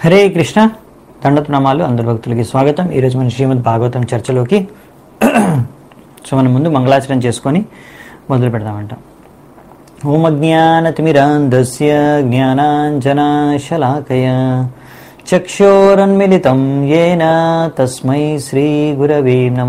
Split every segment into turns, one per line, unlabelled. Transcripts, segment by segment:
హరే కృష్ణ దండప్రణామాలు అందరు భక్తులకి స్వాగతం ఈరోజు మన శ్రీమద్ భాగవతం చర్చలోకి సో మనం ముందు మంగళాచరణ చేసుకొని మొదలు పెడదామంట ఓం అజ్ఞానతిమిరాంధస్య జ్ఞానాంజనాశలాకయ చక్షోరన్మిళితం ఏన తస్మై శ్రీగురవే నమ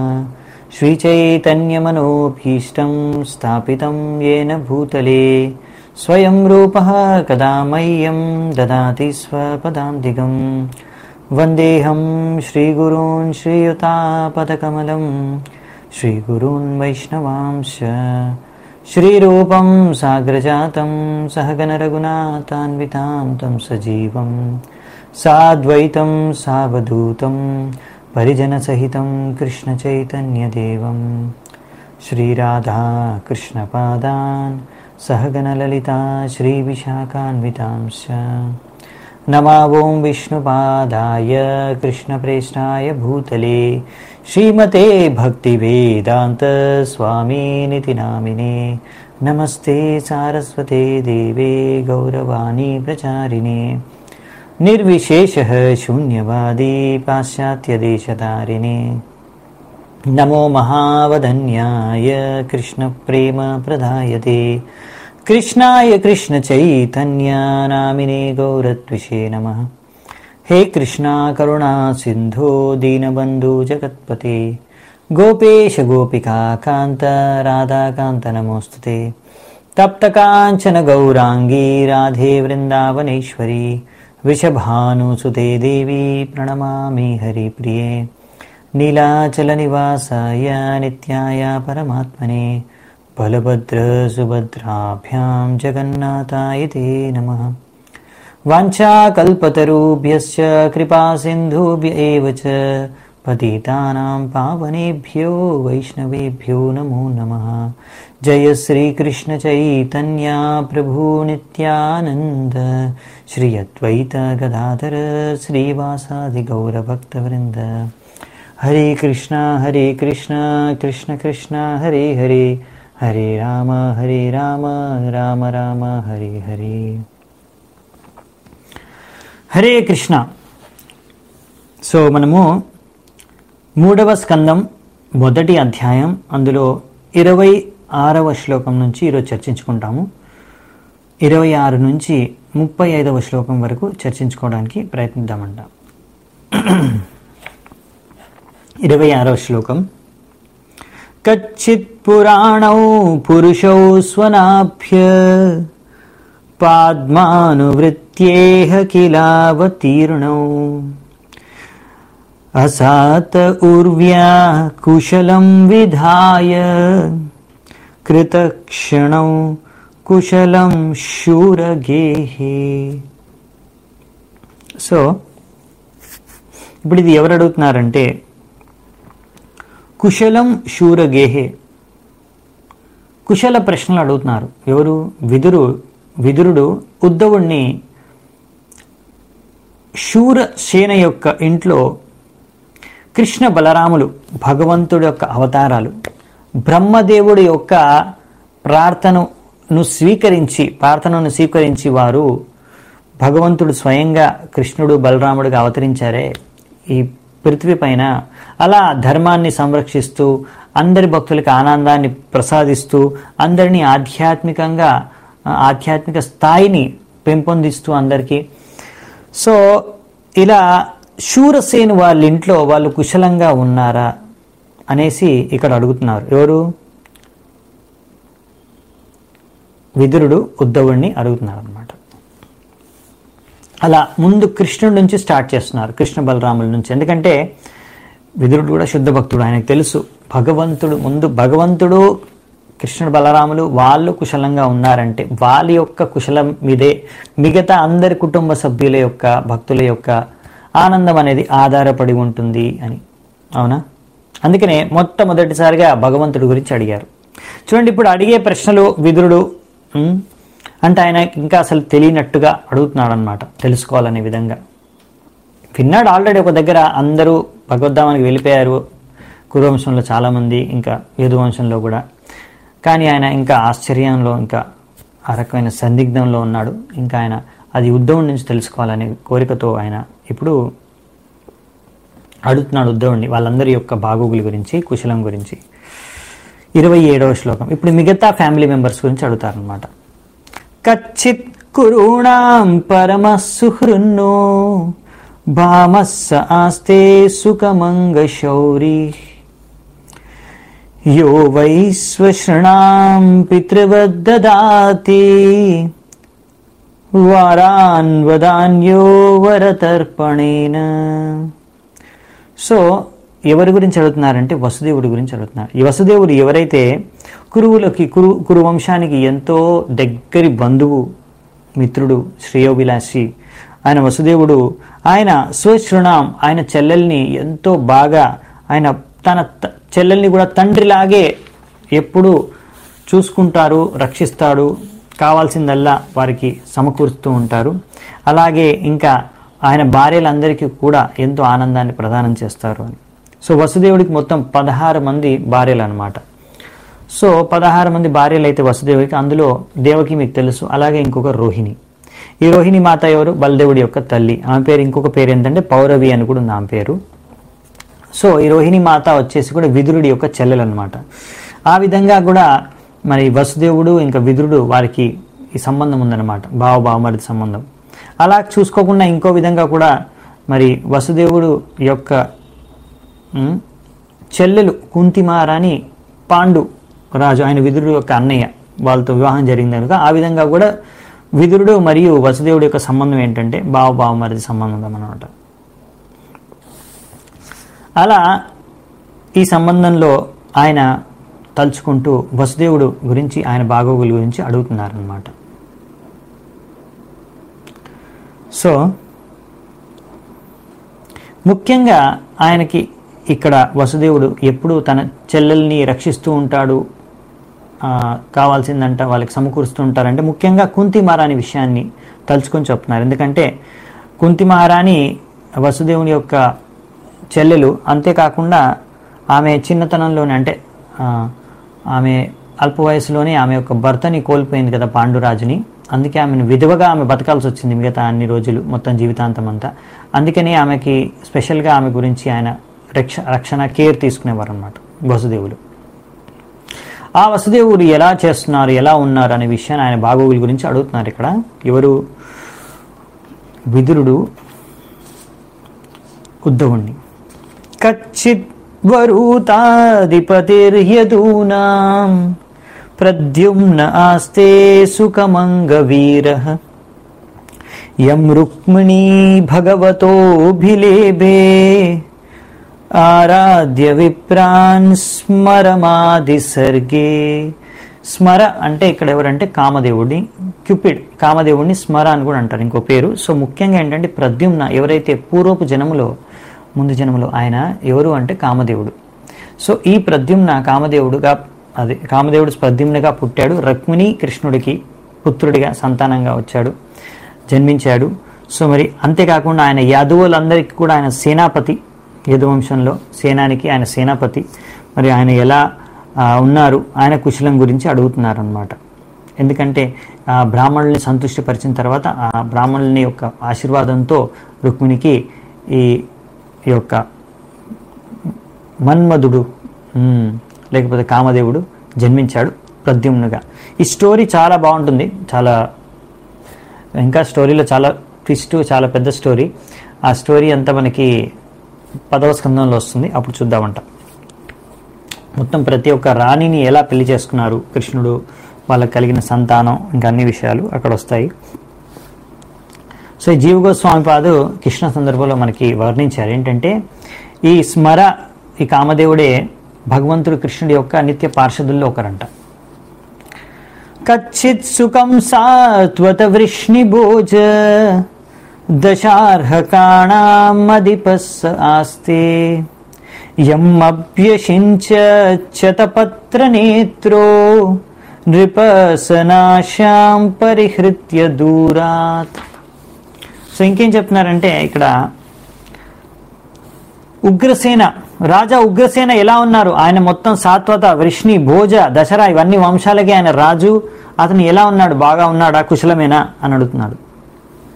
శ్రీచైతన్యమనోభీష్టం స్థాపితం ఏన భూతలే స్వయం రూపः कदा मह्यं ददाति स्वपदान्तिकं वन्देऽहं श्रीगुरून् श्रीयुतापदकमलं श्रीगुरून् वैष्णवांश्च श्रीरूपं साग्रजातं सहगनरघुनाथान्वितां तं सजीवं साद्वैतं सावधूतं परिजनसहितं कृष्णचैतन्यदेवं श्रीराधा कृष्णपादान् सहगनललिता श्रीविशाखान्वितांश्च नमा ॐ विष्णुपादाय कृष्णप्रेष्ठाय भूतले श्रीमते भक्तिवेदान्तस्वामिनिति नामिने नमस्ते सारस्वते देवे गौरवाणी प्रचारिणे निर्विशेषः शून्यवादी पाश्चात्यदेशतारिणे नमो महावधन्याय कृष्णप्रेमप्रदायते कृष्णाय कृष्णचैतन्यानामिने गौरत्विषे नमः हे कृष्णा करुणा सिन्धो दीनबन्धु जगत्पते गोपेश गोपिका कान्त राधाकान्त नमोऽस्तु ते तप्तकाञ्चन गौराङ्गी राधे वृन्दावनेश्वरी वृषभानुसुते देवी प्रणमामि हरिप्रिये नीलाचलनिवासाय नित्याय परमात्मने बलभद्रसुभद्राभ्यां जगन्नाथाय ते नमः वाञ्छाकल्पतरुभ्यश्च कृपासिन्धुभ्य एव च पतितानां पावनेभ्यो वैष्णवेभ्यो नमो नमः जय श्रीकृष्णचैतन्या प्रभु नित्यानन्द श्री अद्वैत गदाधर श्रीवासादिगौरभक्तवृन्द हरे कृष्णा हरे कृष्णा कृष्ण कृष्ण हरे हरे हरे राम हरे राम రామ రామ హరే హరే హరే కృష్ణ సో మనము మూడవ స్కందం మొదటి అధ్యాయం అందులో ఇరవై ఆరవ శ్లోకం నుంచి ఈరోజు చర్చించుకుంటాము ఇరవై ఆరు నుంచి ముప్పై ఐదవ శ్లోకం వరకు చర్చించుకోవడానికి ప్రయత్నిద్దామంట ఇరవై ఆరవ శ్లోకం కచ్చిత్ పురాణౌ పురుషౌ స్వనాభ్య పాద్మానువృత్యేహ కిలావతీర్ణౌ అసాత ఉర్వ్యా కుశలం విధాయ కృతక్షణౌ కుశలం శూరగేహే సో ఇప్పుడు ఇది ఎవరు అడుగుతున్నారంటే కుశలం శూరగేహే కుశల ప్రశ్నలు అడుగుతున్నారు ఎవరు విదురు విదురుడు ఉద్ధవుణ్ణి శూరసేన యొక్క ఇంట్లో కృష్ణ బలరాములు భగవంతుడి యొక్క అవతారాలు బ్రహ్మదేవుడి యొక్క ప్రార్థనను స్వీకరించి ప్రార్థనను స్వీకరించి వారు భగవంతుడు స్వయంగా కృష్ణుడు బలరాముడిగా అవతరించారే ఈ పృథ్వీ పైన అలా ధర్మాన్ని సంరక్షిస్తూ అందరి భక్తులకి ఆనందాన్ని ప్రసాదిస్తూ అందరినీ ఆధ్యాత్మికంగా ఆధ్యాత్మిక స్థాయిని పెంపొందిస్తూ అందరికీ సో ఇలా శూరసేను వాళ్ళ ఇంట్లో వాళ్ళు కుశలంగా ఉన్నారా అనేసి ఇక్కడ అడుగుతున్నారు ఎవరు విదురుడు ఉద్ధవుడిని అడుగుతున్నారు అనమాట అలా ముందు కృష్ణుడి నుంచి స్టార్ట్ చేస్తున్నారు కృష్ణ బలరాముల నుంచి ఎందుకంటే విదురుడు కూడా శుద్ధ భక్తుడు ఆయనకు తెలుసు భగవంతుడు ముందు భగవంతుడు కృష్ణుడు బలరాములు వాళ్ళు కుశలంగా ఉన్నారంటే వాళ్ళ యొక్క కుశలం మీదే మిగతా అందరి కుటుంబ సభ్యుల యొక్క భక్తుల యొక్క ఆనందం అనేది ఆధారపడి ఉంటుంది అని అవునా అందుకనే మొట్టమొదటిసారిగా భగవంతుడి గురించి అడిగారు చూడండి ఇప్పుడు అడిగే ప్రశ్నలు విదురుడు ఉమ్, అంటే ఆయన ఇంకా అసలు తెలియనట్టుగా అడుగుతున్నాడు అనమాట తెలుసుకోవాలనే విధంగా విన్నాడు ఆల్రెడీ ఒక దగ్గర అందరూ భగవద్ధామానికి వెళ్ళిపోయారు కురువంశంలో చాలామంది ఇంకా యదువంశంలో కూడా కానీ ఆయన ఇంకా ఆశ్చర్యంలో ఇంకా ఆ రకమైన సందిగ్ధంలో ఉన్నాడు ఇంకా ఆయన అది ఉద్ధవుడి నుంచి తెలుసుకోవాలనే కోరికతో ఆయన ఇప్పుడు అడుగుతున్నాడు ఉద్ధవుడిని వాళ్ళందరి యొక్క బాగోగుల గురించి కుశలం గురించి ఇరవై ఏడవ శ్లోకం ఇప్పుడు మిగతా ఫ్యామిలీ మెంబర్స్ గురించి అడుగుతారనమాట కచ్చిత్ కురుణాం పరమ సుహృన్నో భామస్స ఆస్తే సుఖమంగ శౌరి యో వైశ్వశృణాం పితృవద్దదాతి వారాన్ వదాన్యో వరతర్పణేన సో ఎవరి గురించి అడుగుతున్నారంటే వసుదేవుడి గురించి అడుగుతున్నారు ఈ వసుదేవుడు ఎవరైతే కురువులకి కురు కురు వంశానికి ఎంతో దగ్గరి బంధువు మిత్రుడు శ్రేయోభిలాషి ఆయన వసుదేవుడు ఆయన స్వశృణాం ఆయన చెల్లెల్ని ఎంతో బాగా ఆయన తన త- చెల్లెల్ని కూడా తండ్రిలాగే ఎప్పుడు చూసుకుంటారు రక్షిస్తాడు కావాల్సిందల్లా వారికి సమకూరుస్తూ ఉంటారు అలాగే ఇంకా ఆయన భార్యలందరికీ కూడా ఎంతో ఆనందాన్ని ప్రదానం చేస్తారు అని సో వసుదేవుడికి మొత్తం పదహారు మంది భార్యలు అనమాట సో పదహారు మంది భార్యలు అయితే వసుదేవుడికి అందులో దేవకి మీకు తెలుసు అలాగే ఇంకొక రోహిణి ఈ రోహిణి మాత ఎవరు బలదేవుడి యొక్క తల్లి ఆమె పేరు ఇంకొక పేరు ఏంటంటే పౌరవి అని కూడా ఉంది ఆమె పేరు సో ఈ రోహిణి మాత వచ్చేసి కూడా విదురుడి యొక్క చెల్లెలు అనమాట ఆ విధంగా కూడా మరి వసుదేవుడు ఇంకా విదురుడు వారికి ఈ సంబంధం ఉందన్నమాట బావ బావమరిది సంబంధం అలా చూసుకోకుండా ఇంకో విధంగా కూడా మరి వసుదేవుడు యొక్క ఉమ్, చెల్లెలు కుంతిమారాని పాండు రాజు ఆయన విదురుడు యొక్క అన్నయ్య వాళ్ళతో వివాహం జరిగింది కనుక ఆ విధంగా కూడా విదురుడు మరియు వసుదేవుడి యొక్క సంబంధం ఏంటంటే బావ బావమరిది సంబంధం అన్నమాట అలా ఈ సంబంధంలో ఆయన తలుచుకుంటూ వసుదేవుడు గురించి ఆయన బాగోగుల గురించి అడుగుతున్నారనమాట సో ముఖ్యంగా ఆయనకి ఇక్కడ వసుదేవుడు ఎప్పుడు తన చెల్లెల్ని రక్షిస్తూ ఉంటాడు ఆ, కావాల్సిందంట వాళ్ళకి సమకూరుస్తూ ఉంటారంటే ముఖ్యంగా కుంతి మహారాణి విషయాన్ని తలుచుకొని చెప్తున్నారు ఎందుకంటే కుంతి మహారాణి వసుదేవుని యొక్క చెల్లెలు అంతేకాకుండా ఆమె చిన్నతనంలోనే అంటే ఆ, ఆమె అల్ప వయసులోనే ఆమె యొక్క భర్తని కోల్పోయింది కదా పాండురాజుని అందుకే ఆమెను విధవగా ఆమె బతకాల్సి వచ్చింది మిగతా అన్ని రోజులు మొత్తం జీవితాంతం అంతా అందుకని ఆమెకి స్పెషల్గా ఆమె గురించి ఆయన రక్ష రక్షణ కేర్ తీసుకునేవారు అనమాట వసుదేవులు ఆ వసుదేవుడు ఎలా చేస్తున్నారు ఎలా ఉన్నారు అనే విషయాన్ని ఆయన బాగోగుల గురించి అడుగుతున్నారు ఇక్కడ ఎవరు విదురుడు ఉద్ధవుణ్ణి కచ్చిత్ వరూతాధిపతిర్యదూనాం ప్రద్యుమ్న ఆస్తే సుఖమంగవీర యం రుక్మిణీ భగవతోభిలేభే ఆరాధ్య విప్రాన్ స్మరమాది సర్గే స్మర అంటే ఇక్కడ ఎవరంటే కామదేవుడిని క్యూపిడ్ కామదేవుడిని స్మర అని కూడా అంటారు ఇంకో పేరు సో ముఖ్యంగా ఏంటంటే ప్రద్యుమ్న ఎవరైతే పూర్వపు జనములో ముందు జనములో ఆయన ఎవరు అంటే కామదేవుడు సో ఈ ప్రద్యుమ్న కామదేవుడుగా అదే కామదేవుడు ప్రద్యుమ్నగా పుట్టాడు రుక్మిణి కృష్ణుడికి పుత్రుడిగా సంతానంగా వచ్చాడు జన్మించాడు సో మరి అంతేకాకుండా ఆయన యాదవులందరికీ కూడా ఆయన సేనాపతి యదువంశంలో సేనానికి ఆయన సేనాపతి మరి ఆయన ఎలా ఆ, ఉన్నారు ఆయన కుశలం గురించి అడుగుతున్నారు అనమాట ఎందుకంటే ఆ బ్రాహ్మణుల్ని సంతుష్టిపరిచిన తర్వాత ఆ బ్రాహ్మణుని యొక్క ఆశీర్వాదంతో రుక్మిణికి ఈ ఈ యొక్క మన్మధుడు ఉమ్, లేకపోతే కామదేవుడు జన్మించాడు ప్రద్యుమ్నుగా ఈ స్టోరీ చాలా బాగుంటుంది చాలా ఇంకా స్టోరీలో చాలా ట్విస్ట్ చాలా పెద్ద స్టోరీ ఆ స్టోరీ అంతా మనకి పదవ స్కందంలో వస్తుంది అప్పుడు చూద్దామంట మొత్తం ప్రతి ఒక్క రాణిని ఎలా పెళ్లి చేసుకున్నారు కృష్ణుడు వాళ్ళకి కలిగిన సంతానం ఇంకా అన్ని విషయాలు అక్కడ వస్తాయి సో ఈ జీవ గోస్వామి పాదు కృష్ణ సందర్భంలో మనకి వర్ణించారు ఏంటంటే ఈ స్మర ఈ కామదేవుడే భగవంతుడు కృష్ణుడి యొక్క నిత్య పార్షదుల్లో ఒకరంట కచ్చిత్ సుఖం సాత్వత వృష్ణిభోజ దశార్హకాణామధిపస్ ఆస్తే యం అభ్యషించ చతపత్రనేత్రో నృపసనాశాం పరిహృత్య దూరాత్ సో ఇంకేం చెప్తున్నారంటే ఇక్కడ ఉగ్రసేన రాజా ఉగ్రసేన ఎలా ఉన్నారు ఆయన మొత్తం సాత్వత వృష్ణి భోజ దసరా ఇవన్నీ వంశాలకి ఆయన రాజు అతను ఎలా ఉన్నాడు బాగా ఉన్నాడా కుశలమేనా అని అడుగుతున్నాడు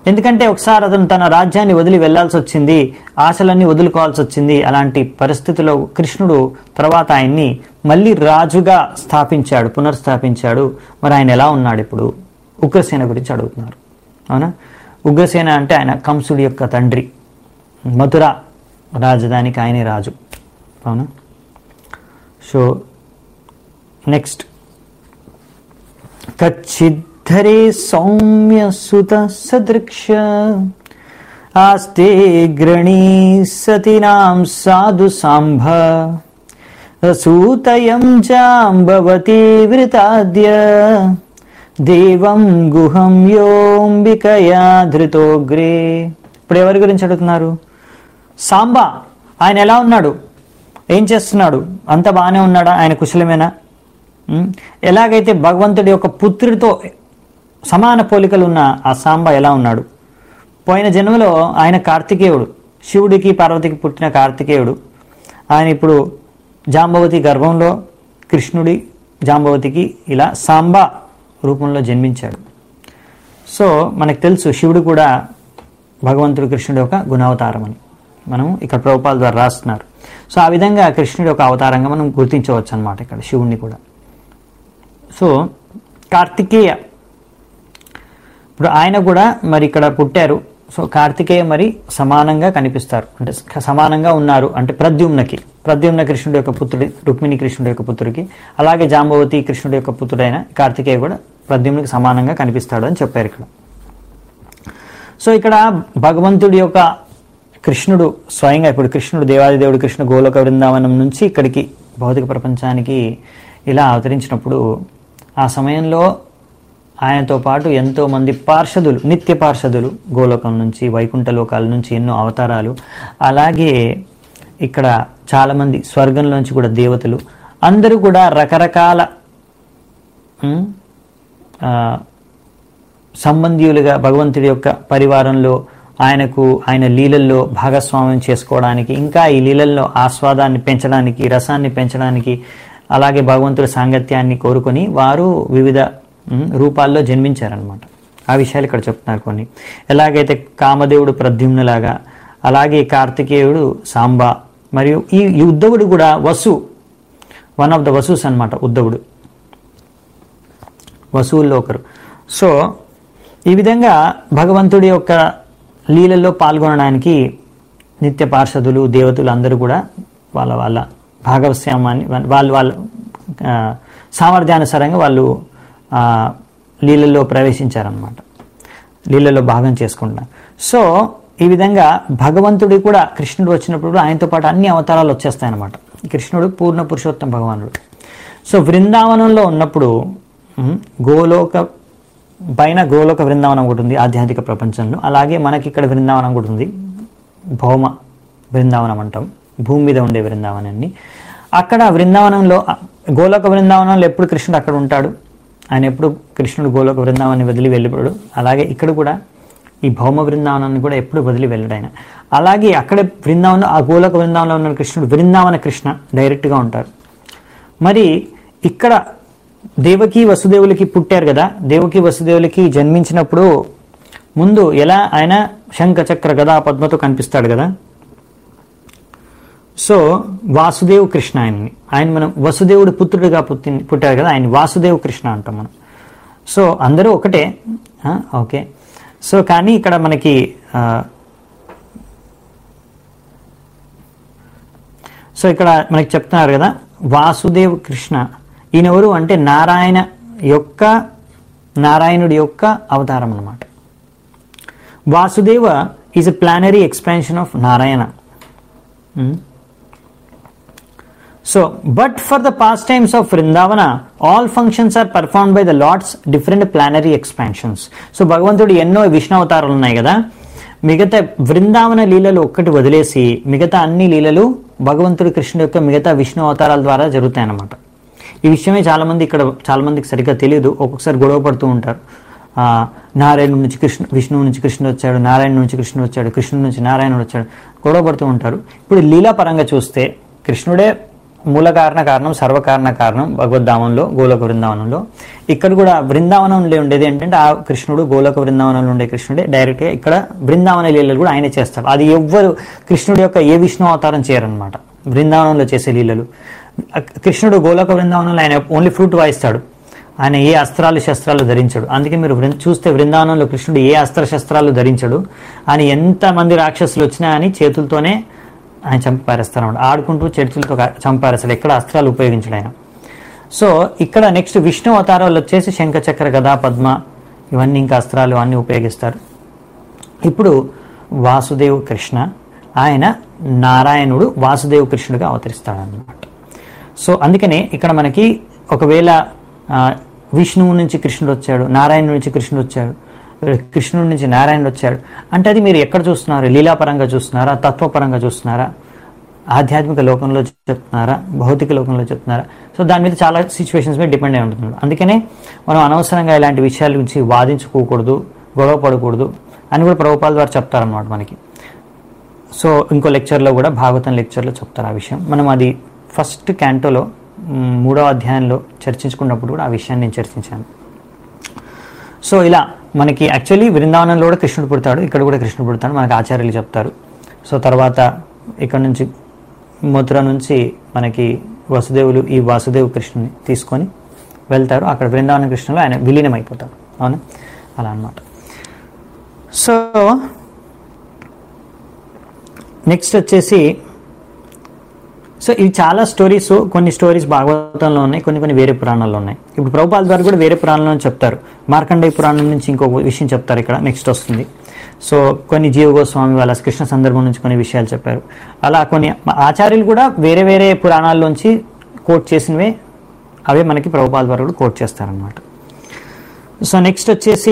ఎందుకంటే ఒకసారి అతను తన రాజ్యాన్ని వదిలి వెళ్లాల్సి వచ్చింది ఆశలన్నీ వదులుకోవాల్సి వచ్చింది అలాంటి పరిస్థితిలో కృష్ణుడు తర్వాత ఆయన్ని మళ్ళీ రాజుగా స్థాపించాడు పునర్స్థాపించాడు మరి ఆయన ఎలా ఉన్నాడు ఇప్పుడు ఉగ్రసేన గురించి అడుగుతున్నారు అవునా ఉగ్రసేన అంటే ఆయన కంసుడి యొక్క తండ్రి మధుర రాజధానికి ఆయనే రాజు అవునా సో నెక్స్ట్ కచ్చిద్ధరే సౌమ్య సుత సదృక్ష ఆస్తే గ్రణీ సతినాం సాధు సాంభ సూతయం జాంబవతి వృతాద్య దేవం గుహం యోంబికయా ధృతోగ్రే ఇప్పుడు ఎవరి గురించి అడుగుతున్నారు సాంబా ఆయన ఎలా ఉన్నాడు ఏం చేస్తున్నాడు అంత బాగానే ఉన్నాడా ఆయన కుశలమేనా ఉమ్, ఎలాగైతే భగవంతుడి యొక్క పుత్రుడితో సమాన పోలికలు ఉన్న ఆ సాంబ ఎలా ఉన్నాడు పోయిన జన్మలో ఆయన కార్తికేయుడు శివుడికి పార్వతికి పుట్టిన కార్తికేయుడు ఆయన ఇప్పుడు జాంబవతి గర్భంలో కృష్ణుడి జాంబవతికి ఇలా సాంబ రూపంలో జన్మించాడు సో మనకు తెలుసు శివుడు కూడా భగవంతుడు కృష్ణుడి యొక్క గుణావతారం అని మనం ఇక్కడ ప్రభుపాల ద్వారా రాస్తున్నారు సో ఆ విధంగా కృష్ణుడి యొక్క అవతారంగా మనం గుర్తించవచ్చు అనమాట ఇక్కడ శివుణ్ణి కూడా సో కార్తికేయ ఇప్పుడు ఆయన కూడా మరి ఇక్కడ పుట్టారు సో కార్తికేయ మరి సమానంగా కనిపిస్తారు అంటే స- సమానంగా ఉన్నారు అంటే ప్రద్యుమ్నకి ప్రద్యుమ్న కృష్ణుడి యొక్క పుత్రుడి రుక్మిణి కృష్ణుడి యొక్క పుత్రుడికి అలాగే జాంబవతి కృష్ణుడి యొక్క పుత్రుడైన కార్తికేయ కూడా ప్రద్యుమ్నికి సమానంగా కనిపిస్తాడు అని చెప్పారు ఇక్కడ సో ఇక్కడ భగవంతుడి యొక్క కృష్ణుడు స్వయంగా ఇప్పుడు కృష్ణుడు దేవాది దేవుడు కృష్ణ గోలోక బృందావనం నుంచి ఇక్కడికి భౌతిక ప్రపంచానికి ఇలా అవతరించినప్పుడు ఆ సమయంలో ఆయనతో పాటు ఎంతో మంది పార్షదులు నిత్య పార్షదులు గోలోకం నుంచి వైకుంఠ లోకాల నుంచి ఎన్నో అవతారాలు అలాగే ఇక్కడ చాలామంది స్వర్గంలోంచి కూడా దేవతలు అందరూ కూడా రకరకాల ఉమ్, ఆ, సంబంధీయులుగా భగవంతుడి యొక్క పరివారంలో ఆయనకు ఆయన లీలల్లో భాగస్వామ్యం చేసుకోవడానికి ఇంకా ఈ లీలల్లో ఆస్వాదాన్ని పెంచడానికి రసాన్ని పెంచడానికి అలాగే భగవంతుడి సాంగత్యాన్ని కోరుకొని వారు వివిధ ఉమ్, రూపాల్లో జన్మించారనమాట ఆ విషయాలు ఇక్కడ చెప్తున్నారు కొన్ని ఎలాగైతే కామదేవుడు ప్రద్యుమ్నులాగా అలాగే కార్తికేయుడు సాంబ మరియు ఈ ఈ ఉద్ధవుడు కూడా Vasu one of the Vasus అన్నమాట ఉద్ధవుడు వసువుల్లో ఒకరు సో ఈ విధంగా భగవంతుడి యొక్క లీలల్లో పాల్గొనడానికి నిత్య పార్షదులు దేవతలు అందరూ కూడా వాళ్ళ వాళ్ళ భాగస్వామ్యాన్ని వాళ్ళు వాళ్ళ ఆ, సామర్థ్యానుసారంగా వాళ్ళు ఆ, లీలల్లో ప్రవేశించారనమాట లీలలో భాగం చేసుకుంటున్నారు సో ఈ విధంగా భగవంతుడి కూడా కృష్ణుడు వచ్చినప్పుడు కూడా ఆయనతో పాటు అన్ని అవతారాలు వచ్చేస్తాయన్నమాట కృష్ణుడు పూర్ణ పురుషోత్తం భగవానుడు సో బృందావనంలో ఉన్నప్పుడు ఉమ్, గోలోక పైన గోలోక బృందావనం ఒకటి ఉంది ఆధ్యాత్మిక ప్రపంచంలో అలాగే మనకి ఇక్కడ బృందావనం కూడా ఉంది భౌమ బృందావనం అంటాం భూమి మీద ఉండే బృందావనాన్ని అక్కడ బృందావనంలో గోలోక బృందావనంలో ఎప్పుడు కృష్ణుడు అక్కడ ఉంటాడు ఆయన ఎప్పుడు కృష్ణుడు గోలోక బృందావనాన్ని వదిలి వెళ్ళిపోడు అలాగే ఇక్కడ కూడా ఈ భౌమ బృందావనాన్ని కూడా ఎప్పుడు వదిలి వెళ్ళడు ఆయన అలాగే అక్కడ బృందావనం ఆ గోలోక బృందావనంలో ఉన్న కృష్ణుడు బృందావన కృష్ణ డైరెక్ట్గా ఉంటారు మరి ఇక్కడ దేవకి వసుదేవులకి పుట్టారు కదా దేవకి వసుదేవులకి జన్మించినప్పుడు ముందు ఎలా ఆయన శంఖ చక్ర గదా పద్మతో కనిపిస్తాడు కదా సో వాసుదేవ్ కృష్ణ ఆయన్ని ఆయన మనం వసుదేవుడు పుత్రుడిగా పుట్టి పుట్టారు కదా ఆయన వాసుదేవ్ కృష్ణ అంటాం మనం సో అందరూ ఒకటే ఆ, ఓకే సో కానీ ఇక్కడ మనకి ఆ, సో ఇక్కడ మనకి చెప్తున్నారు కదా వాసుదేవ్ కృష్ణ ఈయన ఎవరు అంటే నారాయణ యొక్క నారాయణుడి యొక్క అవతారం అన్నమాట Vasudeva is a plenary expansion of Narayana so but for the pastimes of Vrindavana all functions are perform by the lots different plenary expansions so భగవంతుడు ఎన్నో విష్ణు అవతారాలు ఉన్నాయి కదా మిగతా బృందావన లీలలు ఒక్కటి వదిలేసి మిగతా అన్ని లీలలు భగవంతుడు కృష్ణుడు యొక్క మిగతా విష్ణు అవతారాల ద్వారా జరుగుతాయి అన్నమాట ఈ విషయమే చాలా మంది ఇక్కడ చాలా మందికి సరిగ్గా తెలియదు ఒక్కొక్కసారి గొడవ పడుతూ ఉంటారు ఆ, నారాయణ నుంచి కృష్ణ విష్ణువు నుంచి కృష్ణుడు వచ్చాడు నారాయణ నుంచి కృష్ణుడు వచ్చాడు కృష్ణుడు నుంచి నారాయణుడు వచ్చాడు గొడవ పడుతూ ఉంటారు ఇప్పుడు లీలాపరంగా చూస్తే కృష్ణుడే మూల కారణ కారణం సర్వకారణ కారణం భగవద్ధామంలో గోలోక బృందావనంలో ఇక్కడ కూడా బృందావనంలో ఉండేది ఏంటంటే ఆ కృష్ణుడు గోలోక బృందావనంలో ఉండే కృష్ణుడే డైరెక్ట్గా ఇక్కడ బృందావన లీలలు కూడా ఆయనే చేస్తాడు అది ఎవ్వరు కృష్ణుడి యొక్క ఏ విష్ణు అవతారం చేయరనమాట బృందావనంలో చేసే లీలలు కృష్ణుడు గోలోక బృందావనంలో ఆయన ఓన్లీ ఫ్లూట్ వాయిస్తాడు ఆయన ఏ అస్త్రాలు శస్త్రాలు ధరించడు అందుకే మీరు వృం- చూస్తే బృందావనంలో కృష్ణుడు ఏ అస్త్ర శస్త్రాలు ధరించడు ఆయన ఎంత మంది రాక్షసులు వచ్చినా అని చేతులతోనే ఆయన చంపారేస్తారు అన్నమాట ఆడుకుంటూ చేతులతో కా- చంపారేస్తాడు ఎక్కడ అస్త్రాలు ఉపయోగించడు ఆయన సో ఇక్కడ నెక్స్ట్ విష్ణు అవతారాలు వచ్చేసి శంఖచక్ర గదా పద్మ ఇవన్నీ ఇంకా అస్త్రాలు అన్నీ ఉపయోగిస్తారు ఇప్పుడు వాసుదేవ్ కృష్ణ ఆయన నారాయణుడు వాసుదేవ్ కృష్ణుడిగా అవతరిస్తాడు అన్నమాట సో అందుకనే ఇక్కడ మనకి ఒకవేళ ఆ, విష్ణువు నుంచి కృష్ణుడు వచ్చాడు నారాయణ నుంచి కృష్ణుడు వచ్చాడు కృష్ణుడి నుంచి నారాయణుడు వచ్చాడు అంటే అది మీరు ఎక్కడ చూస్తున్నారు లీలాపరంగా చూస్తున్నారా తత్వపరంగా చూస్తున్నారా ఆధ్యాత్మిక లోకంలో చెప్తున్నారా భౌతిక లోకంలో చెప్తున్నారా సో దాని మీద చాలా సిచ్యువేషన్స్ మీద డిపెండ్ అయి ఉంటుంది అందుకనే మనం అనవసరంగా ఇలాంటి విషయాల గురించి వాదించుకోకూడదు గొడవ పడకూడదు అని కూడా ప్రభుపాల ద్వారా చెప్తారన్నమాట మనకి సో ఇంకో లెక్చర్లో కూడా భాగవతం లెక్చర్లో చెప్తారు ఆ విషయం మనం అది ఫస్ట్ క్యాంటోలో మ్, మూడో అధ్యాయంలో చర్చించుకున్నప్పుడు కూడా ఆ విషయాన్ని నేను చర్చించాను సో ఇలా మనకి యాక్చువల్లీ బృందావనంలో కూడా కృష్ణుడు పుడతాడు ఇక్కడ కూడా కృష్ణుడు పుడతాడు మనకి ఆచార్యులు చెప్తారు సో తర్వాత ఇక్కడ నుంచి మథుర నుంచి మనకి వసుదేవులు ఈ వాసుదేవ్ కృష్ణుని తీసుకొని వెళ్తారు అక్కడ బృందావన కృష్ణులో ఆయన విలీనం అయిపోతాడు అవునా అలా అన్నమాట సో నెక్స్ట్ వచ్చేసి సో ఇవి చాలా స్టోరీస్ కొన్ని స్టోరీస్ భాగవతంలో ఉన్నాయి కొన్ని కొన్ని వేరే పురాణాల్లో ఉన్నాయి ఇప్పుడు ప్రభుపాల ద్వారా కూడా వేరే పురాణంలో చెప్తారు మార్కండేయ పురాణం నుంచి ఇంకో విషయం చెప్తారు ఇక్కడ నెక్స్ట్ వస్తుంది సో కొన్ని జీవ గోస్వామి వాళ్ళ కృష్ణ సందర్భం నుంచి కొన్ని విషయాలు చెప్పారు అలా కొన్ని ఆచార్యులు కూడా వేరే వేరే పురాణాల్లోంచి కోట్ చేసినవే అవే మనకి ప్రభుపాల ద్వారా కూడా కోట్ చేస్తారనమాట సో నెక్స్ట్ వచ్చేసి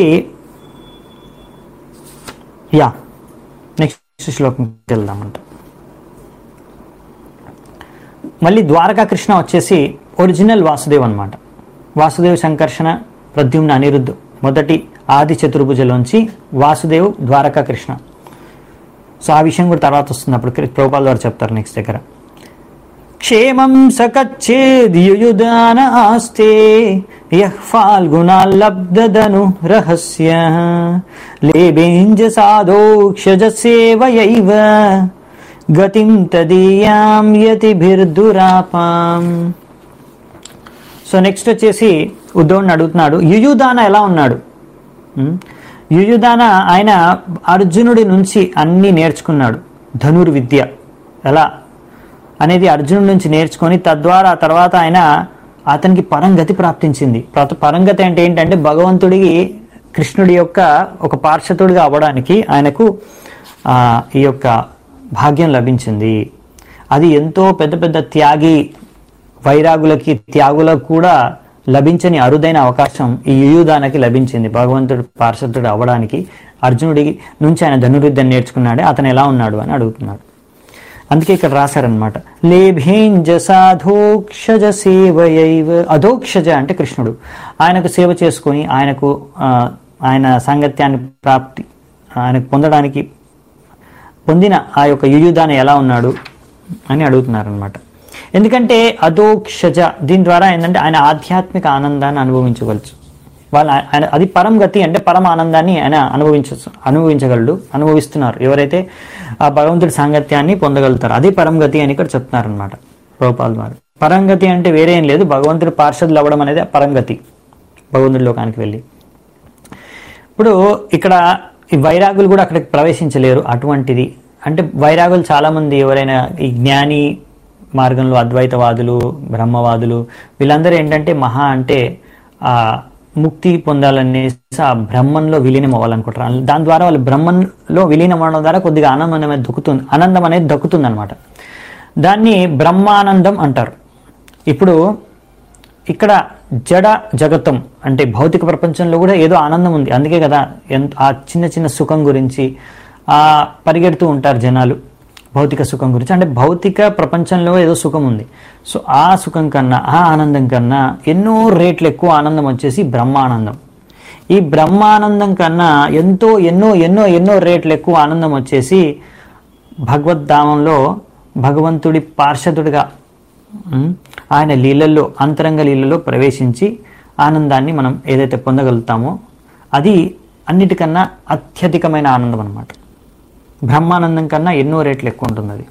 యా నెక్స్ట్ శ్లోకంకి వెళ్దామంట మళ్ళీ ద్వారకా కృష్ణ వచ్చేసి ఒరిజినల్ వాసుదేవ్ అన్నమాట వాసుదేవ్ సంకర్షణ ప్రద్యుమ్న అనిరుద్ధ్ మొదటి ఆది చతుర్భుజలోంచి వాసుదేవ్ ద్వారకా కృష్ణ సో ఆ విషయం కూడా తర్వాత వస్తుంది అప్పుడు ప్రభుపాల్ వారు చెప్తారు నెక్స్ట్ దగ్గర క్షేమం సకచ్చేద్యుయుదాన ఆస్తే యః ఫాల్గుణాల్లబ్ధదను రహస్య లేబేంజ సాధోక్షజ సేవయైవ గతిం తదీయాం యతిభిర్దురాపాం సో నెక్స్ట్ వచ్చేసి ఉద్ధవుడిని అడుగుతున్నాడు యుయుదాన ఎలా ఉన్నాడు ఉమ్, యుయుదాన ఆయన అర్జునుడి నుంచి అన్నీ నేర్చుకున్నాడు ధనుర్విద్య ఎలా అనేది అర్జునుడి నుంచి నేర్చుకొని తద్వారా తర్వాత ఆయన అతనికి పరంగతి ప్రాప్తించింది ప్రత- పరంగతి అంటే ఏంటంటే భగవంతుడికి కృష్ణుడి యొక్క ఒక పార్షతుడిగా అవ్వడానికి ఆయనకు ఆ, ఈ యొక్క భాగ్యం లభించింది అది ఎంతో పెద్ద పెద్ద త్యాగి వైరాగులకి త్యాగులకు కూడా లభించని అరుదైన అవకాశం ఈ యుయుధానకి లభించింది భగవంతుడు పార్షదుడు అవ్వడానికి అర్జునుడి నుంచి ఆయన ధనుర్విద్యను నేర్చుకున్నాడే అతను ఎలా ఉన్నాడు అని అడుగుతున్నాడు అందుకే ఇక్కడ రాశారనమాట లేభేంజ సాధోక్షజ సేవయైవ అధోక్షజ అంటే కృష్ణుడు ఆయనకు సేవ చేసుకొని ఆయనకు ఆ, ఆయన సాంగత్యాన్ని ప్రాప్తి ఆయనకు పొందడానికి పొందిన ఆ యొక్క యుయుధాన ఎలా ఉన్నాడు అని అడుగుతున్నారనమాట ఎందుకంటే అధోక్షజ దీని ద్వారా ఏంటంటే ఆయన ఆధ్యాత్మిక ఆనందాన్ని అనుభవించవచ్చు వాళ్ళ ఆయన అది పరం గతి అంటే పరమ ఆనందాన్ని ఆయన అనుభవించ అనుభవించగలడు అనుభవిస్తున్నారు ఎవరైతే ఆ భగవంతుడి సాంగత్యాన్ని పొందగలుగుతారు అదే పరం గతి అని ఇక్కడ చెప్తున్నారనమాట ప్రభుపాల్ వారు పరంగతి అంటే వేరే ఏం లేదు భగవంతుడి పార్షదులు అవ్వడం అనేది ఆ పరంగతి భగవంతుడి లోకానికి వెళ్ళి ఇప్పుడు ఇక్కడ ఈ వైరాగులు కూడా అక్కడికి ప్రవేశించలేరు అటువంటిది అంటే వైరాగులు చాలామంది ఎవరైనా ఈ జ్ఞాని మార్గంలో అద్వైతవాదులు బ్రహ్మవాదులు వీళ్ళందరూ ఏంటంటే మహా అంటే ఆ ముక్తి పొందాలనేసి ఆ బ్రహ్మంలో విలీనం అవ్వాలనుకుంటారు దాని ద్వారా వాళ్ళు బ్రహ్మంలో విలీనం అవ్వడం ద్వారా కొద్దిగా ఆనందం అనేది దొక్కుతుంది ఆనందం అనేది దక్కుతుంది అనమాట దాన్ని బ్రహ్మానందం అంటారు ఇప్పుడు ఇక్కడ జడ జగత్తం అంటే భౌతిక ప్రపంచంలో కూడా ఏదో ఆనందం ఉంది అందుకే కదా ఎంత ఆ చిన్న చిన్న సుఖం గురించి ఆ పరిగెడుతూ ఉంటారు జనాలు భౌతిక సుఖం గురించి అంటే భౌతిక ప్రపంచంలో ఏదో సుఖం ఉంది సో ఆ సుఖం కన్నా ఆ ఆనందం కన్నా ఎన్నో రేట్లు ఎక్కువ ఆనందం వచ్చేసి బ్రహ్మానందం ఈ బ్రహ్మానందం కన్నా ఎంతో ఎన్నో ఎన్నో ఎన్నో రేట్లు ఎక్కువ ఆనందం వచ్చేసి భగవద్ధామంలో భగవంతుడి పార్షదుడిగా ఉమ్, ఆయన లీలల్లో అంతరంగ లీలలో ప్రవేశించి ఆనందాన్ని మనం ఏదైతే పొందగలుగుతామో అది అన్నిటికన్నా అత్యధికమైన ఆనందం అన్నమాట బ్రహ్మానందం కన్నా ఎన్నో రేట్లు ఎక్కువ ఉంటుంది అది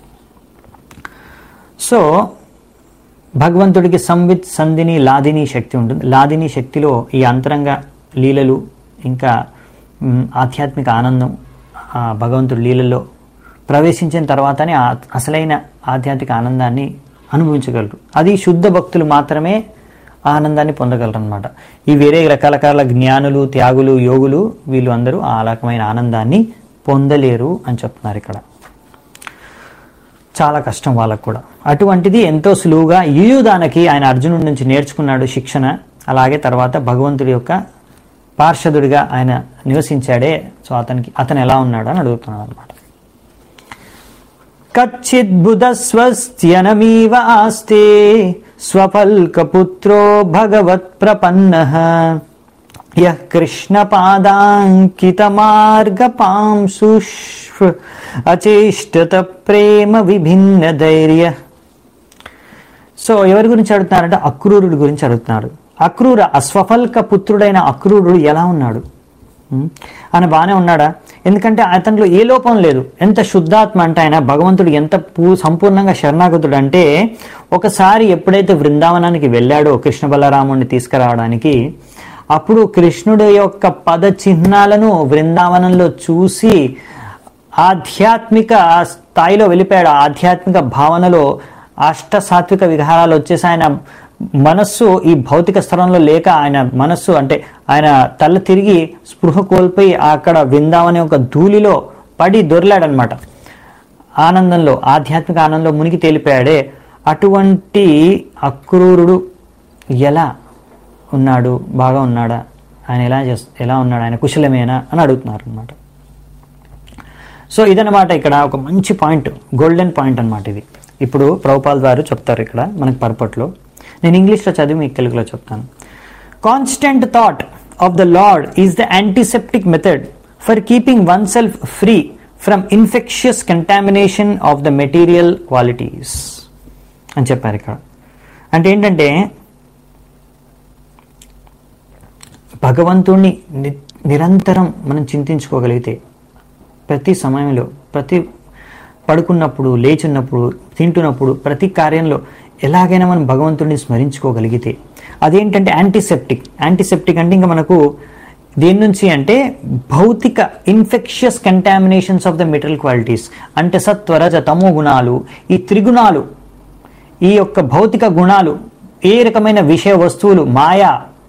సో భగవంతుడికి సంవిత్ సంధిని లాదిని శక్తి ఉంటుంది లాదిని శక్తిలో ఈ అంతరంగ లీలలు ఇంకా మ్, ఆధ్యాత్మిక ఆనందం ఆ భగవంతుడి లీలలో ప్రవేశించిన తర్వాతనే ఆ అసలైన ఆధ్యాత్మిక ఆనందాన్ని అనుభవించగలరు అది శుద్ధ భక్తులు మాత్రమే ఆ ఆనందాన్ని పొందగలరు అనమాట ఈ వేరే రకరకాల జ్ఞానులు త్యాగులు యోగులు వీళ్ళు అందరూ ఆ రకమైన ఆనందాన్ని పొందలేరు అని చెప్తున్నారు ఇక్కడ చాలా కష్టం వాళ్ళకు కూడా అటువంటిది ఎంతో సులువుగా యుయుదానకి ఆయన అర్జునుడి నుంచి నేర్చుకున్నాడు శిక్షణ అలాగే తర్వాత భగవంతుడి యొక్క పార్షదుడిగా ఆయన నివసించాడే సో అతనికి అతను ఎలా ఉన్నాడు అని అడుగుతున్నాడు అనమాట కచ్చిద్బుధస్వస్త్యనమీవ ఆస్తే స్వపల్కపుత్రో భగవత్ ప్రపన్న యః కృష్ణపాదాంకితమార్గపాంసుష్వ అచేష్టత ప్రేమ విభిన్న ధైర్య సో ఎవరి గురించి అడుగుతున్నారంటే అక్రూరుడి గురించి అడుగుతున్నారు అక్రూర అస్వఫల్క పుత్రుడైన అక్రూరుడు ఎలా ఉన్నాడు ఉం? ఆయన బాగానే ఉన్నాడా ఎందుకంటే అతనిలో ఏ లోపం లేదు ఎంత శుద్ధాత్మ అంటే ఆయన భగవంతుడు ఎంత పూ సంపూర్ణంగా శరణాగతుడు అంటే ఒకసారి ఎప్పుడైతే బృందావనానికి వెళ్ళాడో కృష్ణ బలరాముడిని తీసుకురావడానికి అప్పుడు కృష్ణుడు యొక్క పద చిహ్నాలను బృందావనంలో చూసి ఆధ్యాత్మిక స్థాయిలో వెళ్ళిపోయాడు ఆ ఆధ్యాత్మిక భావనలో అష్ట సాత్విక విహారాలు వచ్చేసి ఆయన మనస్సు ఈ భౌతిక స్థలంలో లేక ఆయన మనస్సు అంటే ఆయన తల తిరిగి స్పృహ కోల్పోయి అక్కడ విందామనే ఒక ధూళిలో పడి దొర్లాడనమాట ఆనందంలో ఆధ్యాత్మిక ఆనందంలో మునిగి తేలిపోయాడే అటువంటి అక్రూరుడు ఎలా ఉన్నాడు బాగా ఉన్నాడా ఆయన ఎలా చేస్ ఎలా ఉన్నాడు ఆయన కుశలమేనా అని అడుగుతున్నారు అనమాట సో ఇదనమాట ఇక్కడ ఒక మంచి పాయింట్ గోల్డెన్ పాయింట్ అన్నమాట ఇది ఇప్పుడు ప్రభుపాల్ గారు చెప్తారు ఇక్కడ మనకి పర్పట్లో నేను ఇంగ్లీష్లో చదివి మీకు తెలుగులో చెప్తాను constant thought of the Lord is the antiseptic method for keeping oneself free from infectious contamination of the material qualities అని చెప్పారు ఇక్కడ అంటే ఏంటంటే భగవంతుణ్ణి ని- నిరంతరం మనం చింతించుకోగలిగితే ప్రతి సమయంలో ప్రతి పడుకున్నప్పుడు లేచున్నప్పుడు తింటున్నప్పుడు ప్రతి కార్యంలో ఎలాగైనా మనం భగవంతుడిని స్మరించుకోగలిగితే అదేంటంటే యాంటీసెప్టిక్ యాంటీసెప్టిక్ అంటే ఇంకా మనకు దేని నుంచి అంటే భౌతిక infectious contaminations of the material qualities అంటే సత్వరజ తమో గుణాలు ఈ త్రిగుణాలు ఈ యొక్క భౌతిక గుణాలు ఏ రకమైన విషయ వస్తువులు మాయా